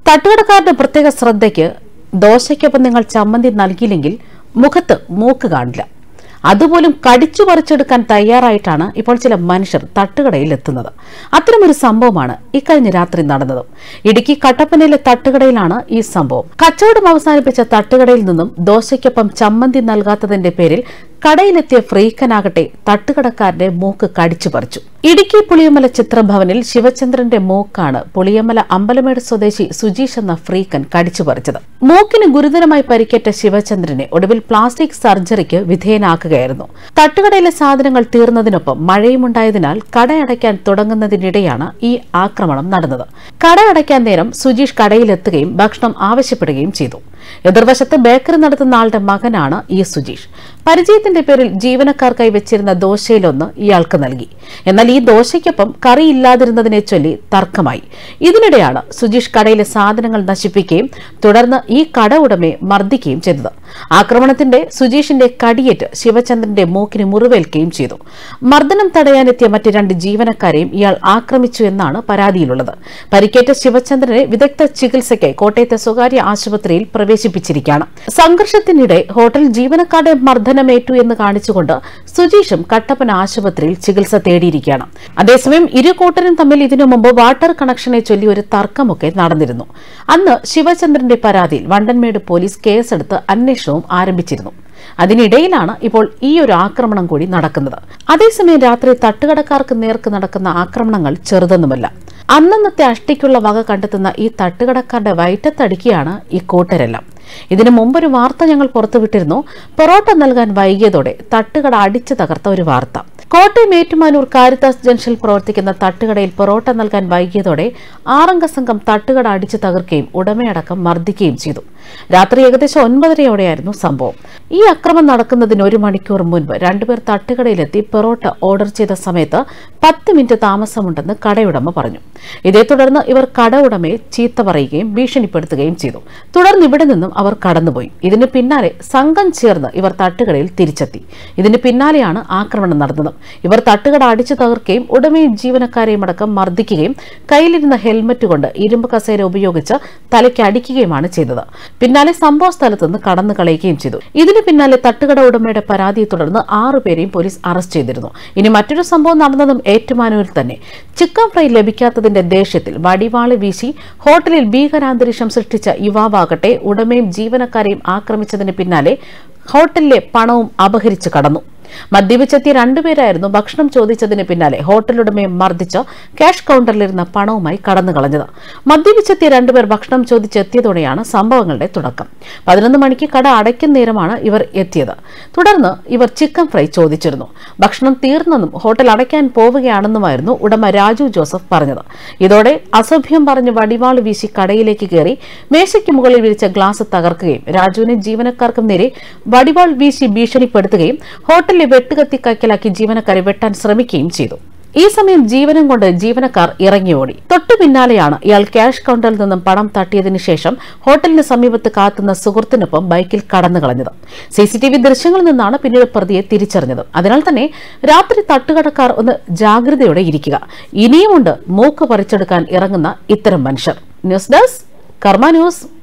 തട്ടുകടക്കാരുടെ പ്രത്യേക ശ്രദ്ധയ്ക്ക് ദോശയ്ക്കൊപ്പം നിങ്ങൾ ചമ്മന്തി നൽകിയില്ലെങ്കിൽ മുഖത്ത് മൂക്ക് കാണില്ല അതുപോലും കടിച്ചു പറിച്ചെടുക്കാൻ തയ്യാറായിട്ടാണ് ഇപ്പോൾ ചില മനുഷ്യർ തട്ടുകടയിൽ എത്തുന്നത് അത്തരമൊരു സംഭവമാണ് ഇക്കഴിഞ്ഞ രാത്രി നടന്നത് ഇടുക്കി കട്ടപ്പനയിലെ തട്ടുകടയിലാണ് ഈ സംഭവം കച്ചവടം അവസാനിപ്പിച്ച തട്ടുകടയിൽ നിന്നും ദോശയ്ക്കൊപ്പം ചമ്മന്തി നൽകാത്തതിന്റെ പേരിൽ കടയിലെത്തിയ ഫ്രീക്കനാകട്ടെ തട്ടുകടക്കാരന്റെ മൂക്ക് കടിച്ചു പറിച്ചു ഇടുക്കി പുളിയമല ചിത്രഭവനിൽ ശിവചന്ദ്രന്റെ മൂക്കാണ് പുളിയമല അമ്പലമേട് സ്വദേശി സുജീഷ് എന്ന ഫ്രീക്കൻ കടിച്ചു പറിച്ചത് മൂക്കിന് ഗുരുതരമായി പരിക്കേറ്റ ശിവചന്ദ്രനെ ഒടുവിൽ പ്ലാസ്റ്റിക് സർജറിക്ക് വിധേയനാക്കുകയായിരുന്നു തട്ടുകടയിലെ സാധനങ്ങൾ തീർന്നതിനൊപ്പം മഴയുമുണ്ടായതിനാൽ കടയടയ്ക്കാൻ തുടങ്ങുന്നതിനിടെയാണ് ഈ ആക്രമണം നടന്നത് കടയടയ്ക്കാൻ നേരം സുജീഷ് കടയിലെത്തുകയും ഭക്ഷണം ആവശ്യപ്പെടുകയും ചെയ്തു എതിർവശത്ത് ബേക്കറി നടത്തുന്ന ആളുടെ മകനാണ് ഈ സുജീഷ് പരിചയത്തിന്റെ പേരിൽ ജീവനക്കാർക്കായി വെച്ചിരുന്ന ദോശയിലൊന്ന് ഇയാൾക്ക് നൽകി എന്നാൽ ഈ ദോശയ്ക്കൊപ്പം കറി ഇല്ലാതിരുന്നതിനെ ചൊല്ലി തർക്കമായി ഇതിനിടെയാണ് സുജീഷ് കടയിലെ സാധനങ്ങൾ നശിപ്പിക്കുകയും തുടർന്ന് ഈ കട ഉടമയെ മർദ്ദിക്കുകയും ചെയ്തത് ആക്രമണത്തിന്റെ സുജീഷിന്റെ കടിയേറ്റ് ശിവചന്ദ്രന്റെ മൂക്കിന് മുറിവേൽക്കുകയും ചെയ്തു മർദ്ദനം തടയാനെത്തിയ മറ്റ് രണ്ട് ജീവനക്കാരെയും ഇയാൾ ആക്രമിച്ചു എന്നാണ് പരാതിയിലുള്ളത് പരിക്കേറ്റ ശിവചന്ദ്രനെ വിദഗ്ധ ചികിത്സയ്ക്കായി കോട്ടയത്തെ സ്വകാര്യ ആശുപത്രിയിൽ പ്രവേശിപ്പിച്ചിരിക്കുകയാണ് സംഘർഷത്തിനിടെ ഹോട്ടൽ ജീവനക്കാരുടെ മർദ്ദനമേറ്റു എന്ന് കാണിച്ചുകൊണ്ട് സുജീഷും കട്ടപ്പന ആശുപത്രിയിൽ ചികിത്സ തേടിയിരിക്കുകയാണ് അതേസമയം ഇരു കൂട്ടരും തമ്മിൽ ഇതിനു മുമ്പ് വാട്ടർ കണക്ഷനെ ചൊല്ലി ഒരു തർക്കമൊക്കെ നടന്നിരുന്നു അന്ന് ശിവചന്ദ്രന്റെ പരാതിയിൽ വണ്ടൻമേട് പോലീസ് കേസെടുത്ത് അന്വേഷണവും ആരംഭിച്ചിരുന്നു അതിനിടയിലാണ് ഇപ്പോൾ ഈ ഒരു ആക്രമണം കൂടി നടക്കുന്നത് അതേസമയം രാത്രി തട്ടുകടക്കാർക്ക് നേർക്ക് നടക്കുന്ന ആക്രമണങ്ങൾ ചെറുതൊന്നുമല്ല അന്നന്നത്തെ അഷ്ടിക്കുള്ള വക കണ്ടെത്തുന്ന ഈ തട്ടുകടക്കാരുടെ വയറ്റത്തടിക്കുകയാണ് ഈ കൂട്ടരെല്ലാം ഇതിനു മുമ്പൊരു വാർത്ത ഞങ്ങൾ പുറത്തുവിട്ടിരുന്നു പൊറോട്ട നൽകാൻ വൈകിയതോടെ തട്ടുകട അടിച്ചു തകർത്ത ഒരു വാർത്ത കോട്ടയം ഏറ്റുമാനൂർ കാരിത്താസ് ജംഗ്ഷനിൽ പ്രവർത്തിക്കുന്ന തട്ടുകടയിൽ പൊറോട്ട നൽകാൻ വൈകിയതോടെ ആറംഗ സംഘം തട്ടുകട അടിച്ചു തകർക്കുകയും ഉടമയടക്കം മർദ്ദിക്കുകയും ചെയ്തു രാത്രി ഏകദേശം ഒൻപതരയോടെയായിരുന്നു സംഭവം ഈ അക്രമം നടക്കുന്നതിന് ഒരു മണിക്കൂർ മുൻപ് രണ്ടുപേർ തട്ടുകടയിലെത്തി പൊറോട്ട ഓർഡർ ചെയ്ത സമയത്ത് പത്ത് മിനിറ്റ് താമസമുണ്ടെന്ന് കടയുടമ പറഞ്ഞു ഇതേ തുടർന്ന് ഇവർ കട ഉടമയെ ചീത്ത പറയുകയും ഭീഷണിപ്പെടുത്തുകയും ചെയ്തു തുടർന്ന് ഇവിടെ നിന്നും അവർ കടന്നുപോയി ഇതിന് പിന്നാലെ സംഘം ചേർന്ന് ഇവർ തട്ടുകടയിൽ തിരിച്ചെത്തി ഇതിന് പിന്നാലെയാണ് ആക്രമണം നടന്നത് ഇവർ തട്ടുകട അടിച്ചു തകർക്കുകയും ഉടമയും ജീവനക്കാരെയും അടക്കം മർദ്ദിക്കുകയും കയ്യിലിരുന്ന ഹെൽമറ്റ് കൊണ്ട് ഇരുമ്പ് കസേര ഉപയോഗിച്ച് തലയ്ക്ക് അടിക്കുകയുമാണ് ചെയ്തത് പിന്നാലെ സംഭവ സ്ഥലത്ത് നിന്ന് കടന്നു കളയുകയും ചെയ്തു ഇതിന് പിന്നാലെ തട്ടുകട ഉടമയുടെ പരാതിയെ തുടർന്ന് ആറുപേരെയും പോലീസ് അറസ്റ്റ് ചെയ്തിരുന്നു ഇനി മറ്റൊരു സംഭവം നടന്നതും ഏറ്റുമാനൂരിൽ തന്നെ ചിക്കൻ ഫ്രൈ ലഭിക്കാത്തതിന്റെ ദേഷ്യത്തിൽ വടിവാള് വീശി ഹോട്ടലിൽ ഭീകരാന്തരീക്ഷം സൃഷ്ടിച്ച യുവാവാകട്ടെ ഉടമയും ജീവനക്കാരെയും ആക്രമിച്ചതിന് പിന്നാലെ ഹോട്ടലിലെ പണവും അപഹരിച്ചു കടന്നു മദ്യപിച്ചെത്തിയ രണ്ടുപേരായിരുന്നു ഭക്ഷണം ചോദിച്ചതിന് പിന്നാലെ ഹോട്ടലുടമയെ മർദ്ദിച്ച് ക്യാഷ് കൌണ്ടറിലിരുന്ന പണവുമായി കടന്നു കളഞ്ഞത് മദ്യപിച്ചെത്തിയ രണ്ടുപേർ ഭക്ഷണം ചോദിച്ചെത്തിയതോടെയാണ് സംഭവങ്ങളുടെ തുടക്കം പതിനൊന്ന് മണിക്ക് കട അടയ്ക്കുന്ന നേരമാണ് ഇവർ എത്തിയത് തുടർന്ന് ഇവർ ചിക്കൻ ഫ്രൈ ചോദിച്ചിരുന്നു ഭക്ഷണം തീർന്നെന്നും ഹോട്ടൽ അടയ്ക്കാൻ പോവുകയാണെന്നുമായിരുന്നു ഉടമ രാജു ജോസഫ് പറഞ്ഞത് ഇതോടെ അസഭ്യം പറഞ്ഞ് വടിവാൾ വീശി കടയിലേക്ക് കയറി മേശയ്ക്ക് മുകളിൽ വിരിച്ച ഗ്ലാസ് തകർക്കുകയും രാജുവിനെ ജീവനക്കാർക്കും നേരെ വടിവാൾ വീശി ഭീഷണിപ്പെടുത്തുകയും ഹോട്ടലിലെ വെട്ടുകത്തി കൈക്കലാക്കി ജീവനക്കാരെ വെട്ടാൻ ശ്രമിക്കുകയും ചെയ്തു ഈ സമയം ജീവനം കൊണ്ട് ജീവനക്കാർ ഇറങ്ങിയോടി തൊട്ടു പിന്നാലെയാണ് ഇയാൾ ക്യാഷ് കൌണ്ടറിൽ നിന്നും പണം തട്ടിയതിനു ശേഷം ഹോട്ടലിന് സമീപത്ത് കാത്തുന്ന സുഹൃത്തിനൊപ്പം ബൈക്കിൽ കടന്നു കളഞ്ഞത് സിസിടിവി ദൃശ്യങ്ങളിൽ നിന്നാണ് പിന്നീട് പ്രതിയെ തിരിച്ചറിഞ്ഞത് അതിനാൽ തന്നെ രാത്രി തട്ടുകടക്കാർ ഒന്ന് ജാഗ്രതയോടെ ഇരിക്കുക ഇനിയുമുണ്ട് മൂക്ക് പറിച്ചെടുക്കാൻ ഇറങ്ങുന്ന ഇത്തരം മനുഷ്യർ ന്യൂസ് ഡെസ്ക് കർമ്മ ന്യൂസ്